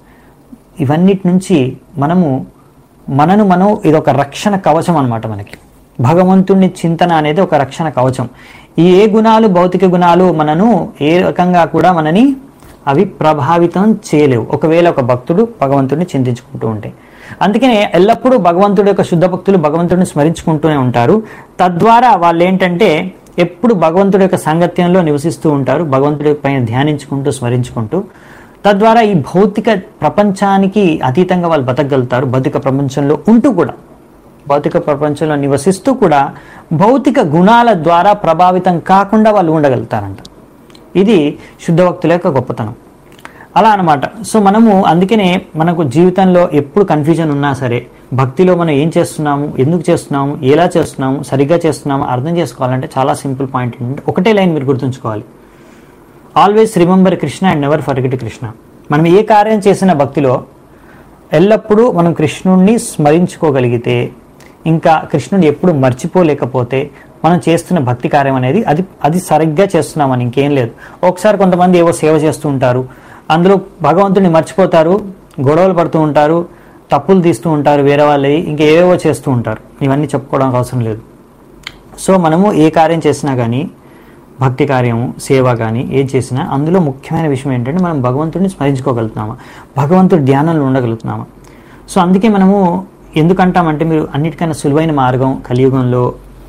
ఇవన్నిటి నుంచి మనము మనను మనం ఇది ఒక రక్షణ కవచం అన్నమాట మనకి భగవంతుని చింతన అనేది ఒక రక్షణ కవచం ఈ ఏ గుణాలు భౌతిక గుణాలు మనను ఏ రకంగా కూడా మనని అవి ప్రభావితం చేయలేవు ఒకవేళ ఒక భక్తుడు భగవంతుడిని చింతించుకుంటూ ఉంటే అందుకనే ఎల్లప్పుడూ భగవంతుడి యొక్క శుద్ధ భక్తులు భగవంతుడిని స్మరించుకుంటూనే ఉంటారు తద్వారా వాళ్ళు ఏంటంటే ఎప్పుడు భగవంతుడి యొక్క సాంగత్యంలో నివసిస్తూ ఉంటారు భగవంతుడి పైన ధ్యానించుకుంటూ స్మరించుకుంటూ తద్వారా ఈ భౌతిక ప్రపంచానికి అతీతంగా వాళ్ళు బతకగలుగుతారు భౌతిక ప్రపంచంలో ఉంటూ కూడా భౌతిక ప్రపంచంలో నివసిస్తూ కూడా భౌతిక గుణాల ద్వారా ప్రభావితం కాకుండా వాళ్ళు ఉండగలుగుతారంట ఇది శుద్ధ భక్తుల యొక్క గొప్పతనం అలా అన్నమాట సో మనము అందుకనే మనకు జీవితంలో ఎప్పుడు కన్ఫ్యూజన్ ఉన్నా సరే భక్తిలో మనం ఏం చేస్తున్నాము ఎందుకు చేస్తున్నాము ఎలా చేస్తున్నాము సరిగ్గా చేస్తున్నాము అర్థం చేసుకోవాలంటే చాలా సింపుల్ పాయింట్ ఏంటంటే ఒకటే లైన్ మీరు గుర్తుంచుకోవాలి always remember Krishna and never forget Krishna మనం ఏ కార్యం చేసిన భక్తిలో ఎల్లప్పుడూ మనం కృష్ణుణ్ణి స్మరించుకోగలిగితే ఇంకా కృష్ణుని ఎప్పుడు మర్చిపోలేకపోతే మనం చేస్తున్న భక్తి కార్యం అనేది అది అది సరిగ్గా చేస్తున్నామని ఇంకేం లేదు ఒకసారి కొంతమంది ఏవో సేవ చేస్తూ ఉంటారు అందులో భగవంతుడిని మర్చిపోతారు గొడవలు పడుతూ ఉంటారు తప్పులు తీస్తూ ఉంటారు వేరే వాళ్ళవి ఇంకా ఏవేవో చేస్తూ ఉంటారు ఇవన్నీ చెప్పుకోవడానికి అవసరం లేదు సో మనము ఏ కార్యం చేసినా కానీ భక్తి కార్యము సేవ కానీ ఏం చేసినా అందులో ముఖ్యమైన విషయం ఏంటంటే మనం భగవంతుడిని స్మరించుకోగలుగుతున్నామా భగవంతుడి ధ్యానంలో ఉండగలుగుతున్నామా సో అందుకే మనము ఎందుకంటామంటే మీరు అన్నిటికన్నా సులువైన మార్గం కలియుగంలో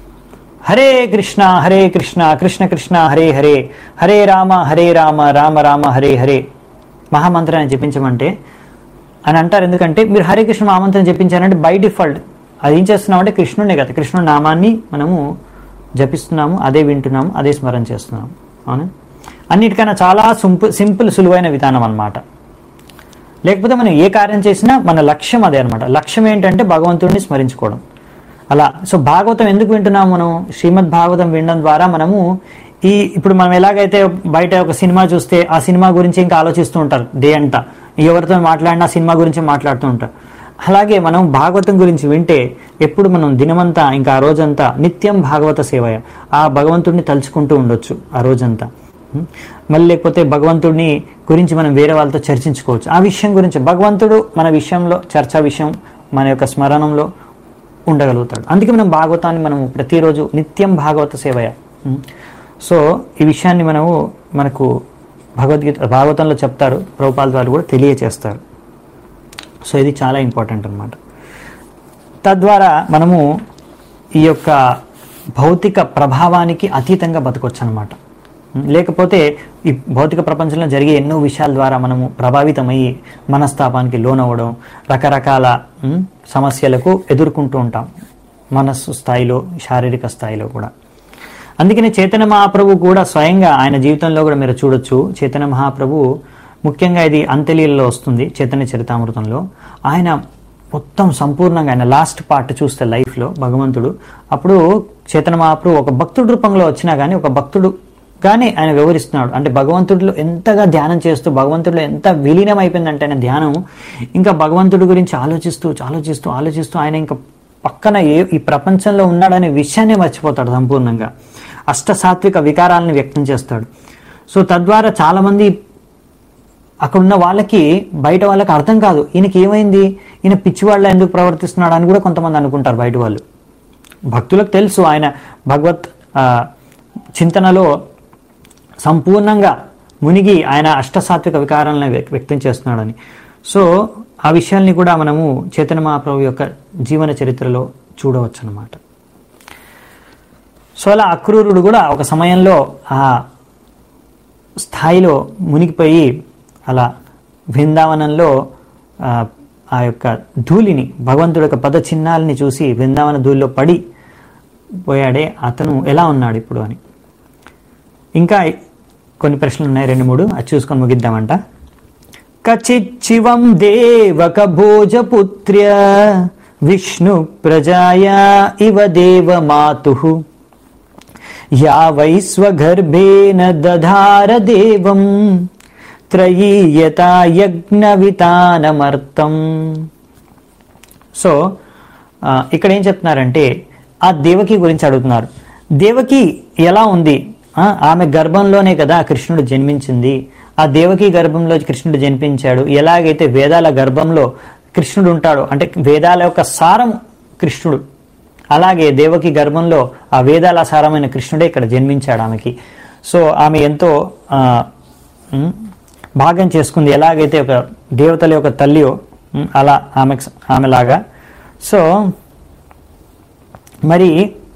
హరే కృష్ణ హరే కృష్ణ కృష్ణ కృష్ణ హరే హరే హరే రామ హరే రామ రామ రామ హరే హరే మహామంత్రాన్ని జపించమంటే అని అంటారు ఎందుకంటే మీరు హరే కృష్ణ మహామంత్రం జపించారంటే బై డిఫాల్ట్ అది ఏం చేస్తున్నామంటే కృష్ణుడే కదా కృష్ణుడి నామాన్ని మనము జపిస్తున్నాము అదే వింటున్నాము అదే స్మరణ చేస్తున్నాము అవునా అన్నిటికన్నా చాలా సింపుల్ సింపుల్ సులువైన విధానం అన్నమాట లేకపోతే మనం ఏ కార్యం చేసినా మన లక్ష్యం అదే అనమాట లక్ష్యం ఏంటంటే భగవంతుడిని స్మరించుకోవడం అలా సో భాగవతం ఎందుకు వింటున్నాం మనం శ్రీమద్ భాగవతం వినడం ద్వారా మనము ఈ ఇప్పుడు మనం ఎలాగైతే బయట ఒక సినిమా చూస్తే ఆ సినిమా గురించి ఇంకా ఆలోచిస్తూ ఉంటారు డే అంతా ఎవరితో మాట్లాడినా సినిమా గురించి మాట్లాడుతూ ఉంటారు అలాగే మనం భాగవతం గురించి వింటే ఎప్పుడు మనం దినమంతా ఇంకా ఆ రోజంతా నిత్యం భాగవత సేవయ ఆ భగవంతుడిని తలుచుకుంటూ ఉండొచ్చు ఆ రోజంతా ఉం? మళ్ళీ లేకపోతే భగవంతుడిని గురించి మనం వేరే వాళ్ళతో చర్చించుకోవచ్చు ఆ విషయం గురించి భగవంతుడు మన విషయంలో చర్చా విషయం మన యొక్క స్మరణంలో ఉండగలుగుతాడు అందుకే మనం భాగవతాన్ని మనం ప్రతిరోజు నిత్యం భాగవత సేవయ ఉం? సో ఈ విషయాన్ని మనము మనకు భగవద్గీత భాగవతంలో చెప్తారు ప్రభుపాల్ ద్వారా కూడా తెలియచేస్తారు సో ఇది చాలా ఇంపార్టెంట్ అన్నమాట తద్వారా మనము ఈ యొక్క భౌతిక ప్రభావానికి అతీతంగా బతకొచ్చు అనమాట లేకపోతే ఈ భౌతిక ప్రపంచంలో జరిగే ఎన్నో విషయాల ద్వారా మనము ప్రభావితమయ్యి మనస్తాపానికి లోనవ్వడం రకరకాల ఉమ్, సమస్యలకు ఎదుర్కొంటూ ఉంటాం మనస్సు స్థాయిలో శారీరక స్థాయిలో కూడా అందుకనే చైతన్య మహాప్రభు కూడా స్వయంగా ఆయన జీవితంలో కూడా మీరు చూడొచ్చు చైతన్య మహాప్రభు ముఖ్యంగా ఇది అంత్యలీలలో వస్తుంది చైతన్య చరితామృతంలో ఆయన మొత్తం సంపూర్ణంగా ఆయన లాస్ట్ పార్ట్ చూస్తే లైఫ్లో భగవంతుడు అప్పుడు చైతన్య మహాప్రభు ఒక భక్తుడి రూపంలో వచ్చినా కానీ ఒక భక్తుడు కానీ ఆయన వివరిస్తున్నాడు అంటే భగవంతుడిలో ఎంతగా ధ్యానం చేస్తూ భగవంతుడిలో ఎంత విలీనం అయిపోయిందంటే ఆయన ధ్యానం ఇంకా భగవంతుడి గురించి ఆలోచిస్తూ ఆలోచిస్తూ ఆలోచిస్తూ ఆయన ఇంకా పక్కన ఏ ఈ ప్రపంచంలో ఉన్నాడనే విషయాన్ని మర్చిపోతాడు సంపూర్ణంగా అష్ట సాత్విక వికారాలను వ్యక్తం చేస్తాడు సో తద్వారా చాలామంది అక్కడ ఉన్న వాళ్ళకి బయట వాళ్ళకి అర్థం కాదు ఈయనకి ఏమైంది ఈయన పిచ్చివాళ్ళ ఎందుకు ప్రవర్తిస్తున్నాడు అని కూడా కొంతమంది అనుకుంటారు బయట వాళ్ళు భక్తులకు తెలుసు ఆయన భగవత్ ఆ, చింతనలో సంపూర్ణంగా మునిగి ఆయన అష్టసాత్విక వికారాలను వ్యక్- వ్యక్తం చేస్తున్నాడని సో ఆ విషయాల్ని కూడా మనము చైతన్య మహాప్రభు యొక్క జీవన చరిత్రలో చూడవచ్చు అనమాట సో అలా అక్రూరుడు కూడా ఒక సమయంలో ఆ స్థాయిలో మునిగిపోయి అలా బృందావనంలో ఆ, ఆ యొక్క ధూళిని భగవంతుడి యొక్క పద చిహ్నాలని చూసి బృందావన ధూళిలో పడి పోయాడే అతను ఎలా ఉన్నాడు ఇప్పుడు అని ఇంకా కొన్ని ప్రశ్నలు ఉన్నాయి రెండు మూడు అది చూసుకొని ముగిద్దామంట కచిచ్చివం దేవక భోజపుత్ర్య విష్ణు ప్రజాయా ఇవ దేవమాతు యా వై స్వగర్భేన దధార దేవం త్రయీయతా యజ్ఞవితానమర్థం సో ఆ, ఇక్కడ ఏం చెప్తున్నారంటే ఆ దేవకి గురించి అడుగుతున్నారు దేవకి ఎలా ఉంది ఆ, ఆమె గర్భంలోనే కదా కృష్ణుడు జన్మించింది ఆ దేవకి గర్భంలో కృష్ణుడు జన్మించాడు ఎలాగైతే వేదాల గర్భంలో కృష్ణుడు ఉంటాడో అంటే వేదాల యొక్క సారం కృష్ణుడు అలాగే దేవకి గర్భంలో ఆ వేదాల సారమైన కృష్ణుడే ఇక్కడ జన్మించాడు ఆమెకి సో ఆమె ఎంతో ఆ, ఉమ్, భాగం చేసుకుంది ఎలాగైతే ఒక దేవతల యొక్క తల్లియో ఉమ్, అలా ఆమె ఆమెలాగా సో మరి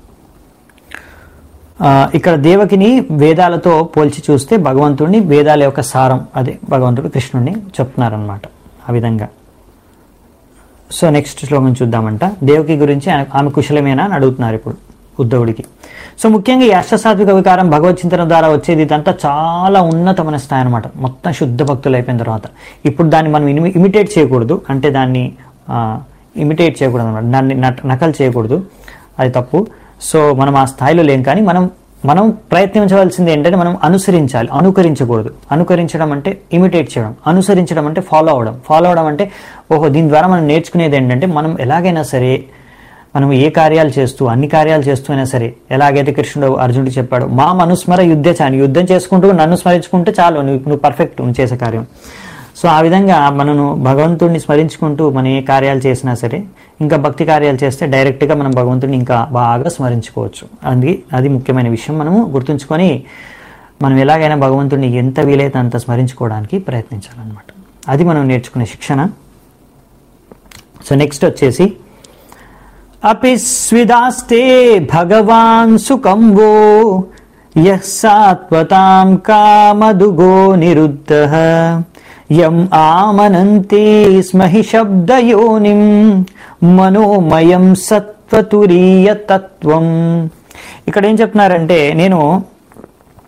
ఆ, ఇక్కడ దేవకిని వేదాలతో పోల్చి చూస్తే భగవంతుడిని వేదాల యొక్క సారం అదే భగవంతుడు కృష్ణుడిని చెప్తున్నారనమాట ఆ విధంగా సో నెక్స్ట్ శ్లోకం చూద్దామంట దేవకి గురించి ఆమె- ఆమె కుశలమేనా అని అడుగుతున్నారు ఇప్పుడు ఉద్ధవుడికి సో ముఖ్యంగా ఈ అష్టసాత్విక వికారం భగవత్ చింతన ద్వారా వచ్చేది ఇదంతా చాలా ఉన్నతమైన స్థాయి అనమాట మొత్తం శుద్ధ భక్తులు అయిపోయిన తర్వాత ఇప్పుడు దాన్ని మనం ఇమి ఇమిటేట్ చేయకూడదు అంటే దాన్ని ఇమిటేట్ చేయకూడదు అనమాట దాన్ని నట- నకలు చేయకూడదు అది తప్పు సో మనం ఆ స్థాయిలో లేం కానీ మనం మనం ప్రయత్నించవలసింది ఏంటంటే మనం అనుసరించాలి అనుకరించకూడదు అనుకరించడం అంటే ఇమిటేట్ చేయడం అనుసరించడం అంటే ఫాలో అవడం ఫాలో అవడం అంటే ఓహో దీని ద్వారా మనం నేర్చుకునేది ఏంటంటే మనం ఎలాగైనా సరే మనం ఏ కార్యాలు చేస్తూ అన్ని కార్యాలు చేస్తూ అయినా సరే ఎలాగైతే కృష్ణుడు అర్జునుడికి చెప్పాడు మా మనుస్మర యుద్ధ చాని యుద్ధం చేసుకుంటూ నన్ను స్మరించుకుంటే చాలు నువ్వు నువ్వు పర్ఫెక్ట్ నువ్వు చేసే కార్యం సో ఆ విధంగా మనను భగవంతుడిని స్మరించుకుంటూ మనం ఏ కార్యాలు చేసినా సరే ఇంకా భక్తి కార్యాలు చేస్తే డైరెక్ట్గా మనం భగవంతుడిని ఇంకా బాగా స్మరించుకోవచ్చు అది అది ముఖ్యమైన విషయం మనము గుర్తుంచుకొని మనం ఎలాగైనా భగవంతుడిని ఎంత వీలైతే అంత స్మరించుకోవడానికి ప్రయత్నించాలన్నమాట అది మనం నేర్చుకునే శిక్షణ సో నెక్స్ట్ వచ్చేసి అపి స్విదాస్తే భగవాన్ సుకంబో యః సాత్వతాం కామదుగో నిరుద్ధ యం ఆమనంతే స్మ హి శబ్దయోనిం మనోమయం సత్వతురీయ తత్వం ఇక్కడ ఏం చెప్తున్నారంటే నేను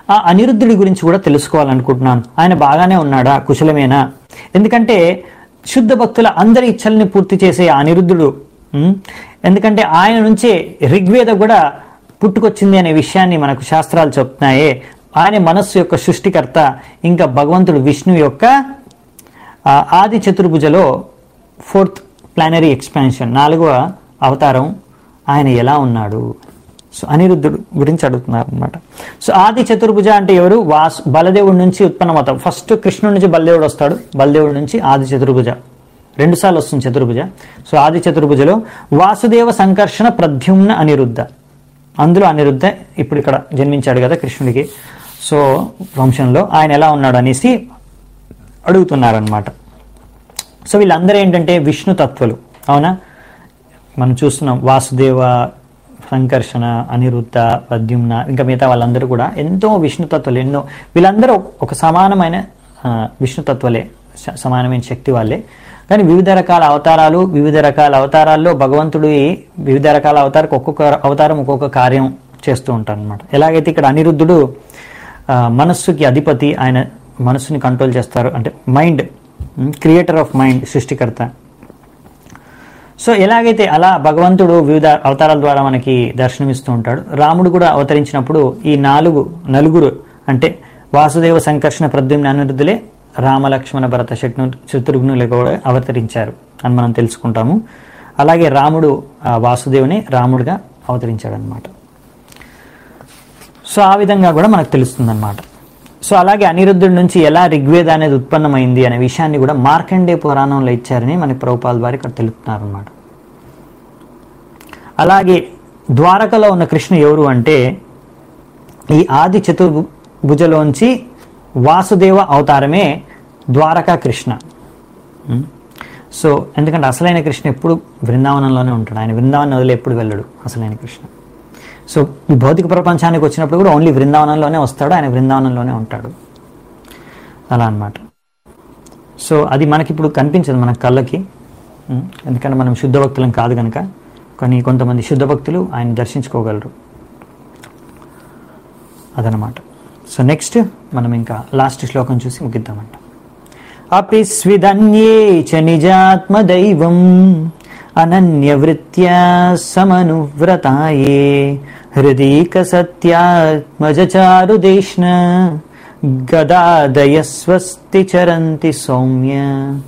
ఆ అనిరుద్ధుడి గురించి కూడా తెలుసుకోవాలనుకుంటున్నాను ఆయన బాగానే ఉన్నాడా కుశలమేనా ఎందుకంటే శుద్ధ భక్తుల అందరి ఇచ్చల్ని పూర్తి చేసే ఆ అనిరుద్ధుడు ఉమ్, ఎందుకంటే ఆయన నుంచే ఋగ్వేద కూడా పుట్టుకొచ్చింది అనే విషయాన్ని మనకు శాస్త్రాలు చెప్తున్నాయే ఆయన మనస్సు యొక్క సృష్టికర్త ఇంకా భగవంతుడు విష్ణు యొక్క ఆ, ఆది చతుర్భుజలో ఫోర్త్ ప్లానరీ ఎక్స్పాన్షన్ నాలుగవ అవతారం ఆయన ఎలా ఉన్నాడు సో అనిరుద్ధుడు గురించి అడుగుతున్నారు అనమాట సో ఆది చతుర్భుజ అంటే ఎవరు వాస్ బలదేవుడి నుంచి ఉత్పన్నమవుతాడు ఫస్ట్ కృష్ణుడి నుంచి బలదేవుడు వస్తాడు బలదేవుడి నుంచి ఆది చతుర్భుజ రెండు సార్లు వస్తుంది చతుర్భుజ సో ఆది చతుర్భుజలో వాసుదేవ సంకర్షణ ప్రద్యుమ్న అనిరుద్ధ అందులో అనిరుద్ధ ఇప్పుడు ఇక్కడ జన్మించాడు కదా కృష్ణుడికి సో వంశంలో ఆయన ఎలా ఉన్నాడు అనేసి అడుగుతున్నారనమాట సో వీళ్ళందరూ ఏంటంటే విష్ణు తత్వలు అవునా మనం చూస్తున్నాం వాసుదేవ సంకర్షణ అనిరుద్ధ పద్యుమ్న ఇంకా మిగతా వాళ్ళందరూ కూడా ఎంతో విష్ణుతత్వలు ఎన్నో వీళ్ళందరూ ఒక సమానమైన ఆ, విష్ణుతత్వలే స- సమానమైన శక్తి వాళ్ళే కానీ వివిధ రకాల అవతారాలు వివిధ రకాల అవతారాల్లో భగవంతుడు వివిధ రకాల అవతారకు ఒక్కొక్క అవతారం ఒక్కొక్క కార్యం చేస్తూ ఉంటారు అనమాట ఎలాగైతే ఇక్కడ అనిరుద్ధుడు ఆ, మనస్సుకి అధిపతి ఆయన మనస్సుని కంట్రోల్ చేస్తారు అంటే మైండ్ క్రియేటర్ ఆఫ్ మైండ్ సృష్టికర్త సో ఎలాగైతే అలా భగవంతుడు వివిధ అవతారాల ద్వారా మనకి దర్శనమిస్తూ ఉంటాడు రాముడు కూడా అవతరించినప్పుడు ఈ నాలుగు నలుగురు అంటే వాసుదేవ సంకర్షణ ప్రద్యుమ్న అనిరుద్ధులే రామలక్ష్మణ భరత శత్రు శత్రుఘ్నులు కూడా అవతరించారు అని మనం తెలుసుకుంటాము అలాగే రాముడు ఆ వాసుదేవుని రాముడిగా అవతరించాడు అనమాట సో ఆ విధంగా కూడా మనకు తెలుస్తుంది అనమాట సో అలాగే అనిరుద్ధుడి నుంచి ఎలా ఋగ్వేద అనేది ఉత్పన్నమైంది అనే విషయాన్ని కూడా మార్కండే పురాణంలో ఇచ్చారని మనకి ప్రభుపాల్ వారు ఇక్కడ తెలుపుతున్నారు అనమాట అలాగే ద్వారకలో ఉన్న కృష్ణ ఎవరు అంటే ఈ ఆది చతుర్భుజలోంచి వాసుదేవ అవతారమే ద్వారకా కృష్ణ ఉం? సో ఎందుకంటే అసలైన కృష్ణ ఎప్పుడు బృందావనంలోనే ఉంటాడు ఆయన బృందావనం వదిలి ఎప్పుడు వెళ్ళడు అసలైన కృష్ణ సో ఈ భౌతిక ప్రపంచానికి వచ్చినప్పుడు కూడా ఓన్లీ బృందావనంలోనే వస్తాడు ఆయన బృందావనంలోనే ఉంటాడు అలా అన్నమాట సో అది మనకి ఇప్పుడు కనిపించదు మన కళ్ళకి ఉం? ఎందుకంటే మనం శుద్ధ భక్తులం కాదు కనుక కానీ కొంతమంది శుద్ధ భక్తులు ఆయన దర్శించుకోగలరు అదనమాట సో నెక్స్ట్ మనం ఇంకా లాస్ట్ శ్లోకం చూసి ముగిద్దామంట అపి స్విదన్యే చ నిజాత్మదైవం అనన్యవృత్యా సమనువ్రతాయే హృదీక సత్యాత్మజచారుదేష్ణ గదాదయ స్వస్తి చరంతి సౌమ్య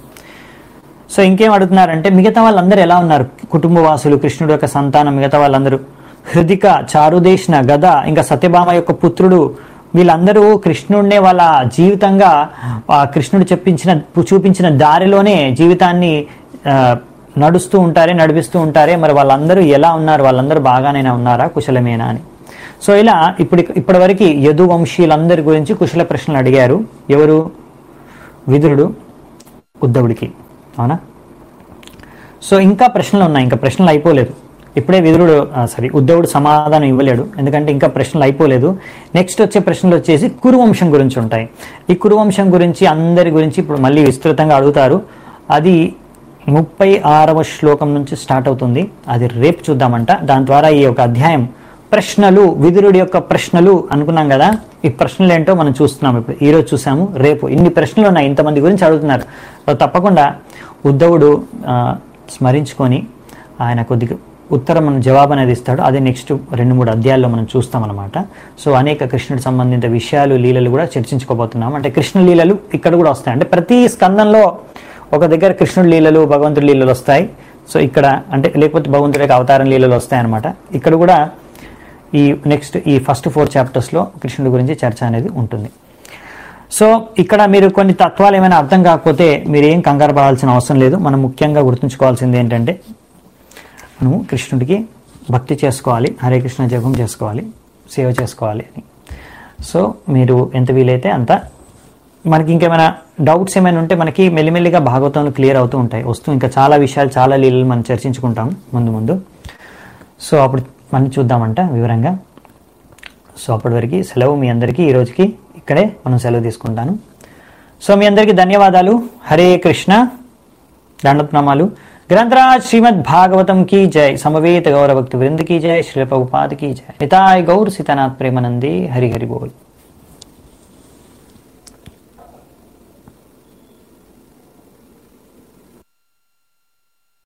సో ఇంకేం అడుగుతున్నారంటే మిగతా వాళ్ళందరూ ఎలా ఉన్నారు కుటుంబవాసులు కృష్ణుడు యొక్క సంతానం మిగతా వాళ్ళందరూ హృదిక చారుదేశన గద ఇంకా సత్యభామ యొక్క పుత్రుడు వీళ్ళందరూ కృష్ణుడినే వాళ్ళ జీవితంగా ఆ కృష్ణుడు చెప్పించిన చూపించిన దారిలోనే జీవితాన్ని ఆ, నడుస్తూ ఉంటారే నడిపిస్తూ ఉంటారే మరి వాళ్ళందరూ ఎలా ఉన్నారు వాళ్ళందరూ బాగానే ఉన్నారా కుశలమేనా అని సో ఇలా ఇప్పుడు ఇప్పటి వరకు యదు వంశీయులందరి గురించి కుశల ప్రశ్నలు అడిగారు ఎవరు విదురుడు ఉద్ధవుడికి అవునా సో ఇంకా ప్రశ్నలు ఉన్నాయి ఇంకా ప్రశ్నలు అయిపోలేదు ఇప్పుడే విదురుడు సారీ ఉద్ధవుడు సమాధానం ఇవ్వలేడు ఎందుకంటే ఇంకా ప్రశ్నలు అయిపోలేదు నెక్స్ట్ వచ్చే ప్రశ్నలు వచ్చేసి కురువంశం గురించి ఉంటాయి ఈ కురువంశం గురించి అందరి గురించి ఇప్పుడు మళ్ళీ విస్తృతంగా అడుగుతారు అది ముప్పై ఆరవ శ్లోకం నుంచి స్టార్ట్ అవుతుంది అది రేపు చూద్దామంట దాని ద్వారా ఈ యొక్క అధ్యాయం ప్రశ్నలు విదురుడి యొక్క ప్రశ్నలు అనుకున్నాం కదా ఈ ప్రశ్నలు ఏంటో మనం చూస్తున్నాం ఇప్పుడు ఈ రోజు చూసాము రేపు ఇన్ని ప్రశ్నలు ఉన్నాయి ఇంతమంది గురించి అడుగుతున్నారు సో తప్పకుండా ఉద్ధవుడు ఆ, స్మరించుకొని ఆయన కొద్దిగా ఉత్తరం మన జవాబు అనేది ఇస్తాడు అదే నెక్స్ట్ రెండు మూడు అధ్యాయాల్లో మనం చూస్తాం అనమాట సో అనేక కృష్ణుడి సంబంధిత విషయాలు లీలలు కూడా చర్చించుకోబోతున్నాం అంటే కృష్ణ లీలలు ఇక్కడ కూడా వస్తాయి అంటే ప్రతి స్కందంలో ఒక దగ్గర కృష్ణుడి లీలలు భగవంతుడి లీలలు వస్తాయి సో ఇక్కడ అంటే లేకపోతే భగవంతుడి యొక్క అవతారం లీలలు వస్తాయి అనమాట ఇక్కడ కూడా ఈ నెక్స్ట్ ఈ ఫస్ట్ ఫోర్ చాప్టర్స్లో కృష్ణుడి గురించి చర్చ అనేది ఉంటుంది సో ఇక్కడ మీరు కొన్ని తత్వాలు ఏమైనా అర్థం కాకపోతే మీరు ఏం కంగారు పడాల్సిన అవసరం లేదు మనం ముఖ్యంగా గుర్తుంచుకోవాల్సింది ఏంటంటే మనము కృష్ణుడికి భక్తి చేసుకోవాలి హరే కృష్ణ జపం చేసుకోవాలి సేవ చేసుకోవాలి అని సో మీరు ఎంత వీలైతే అంత మనకి ఇంకేమైనా డౌట్స్ ఏమైనా ఉంటే మనకి మెల్లిమెల్లిగా భాగవతంలో క్లియర్ అవుతూ ఉంటాయి వస్తూ ఇంకా చాలా విషయాలు చాలా లీలలు మనం చర్చించుకుంటాం ముందు ముందు సో అప్పుడు మనం చూద్దామంట వివరంగా సో అప్పటి వరకు సెలవు మీ అందరికీ ఈ రోజుకి ఇక్కడే మనం సెలవు తీసుకుంటాను సో మీ అందరికీ ధన్యవాదాలు హరే కృష్ణ దండప్నామాలు గ్రంథరాజ్ శ్రీమద్ భాగవతం की जय समवेत गौर भक्त वृंद की जय श्री प्रभुपाद की जय निताय गौर सीतानाथ प्रेमानंदे हरि हरि बोल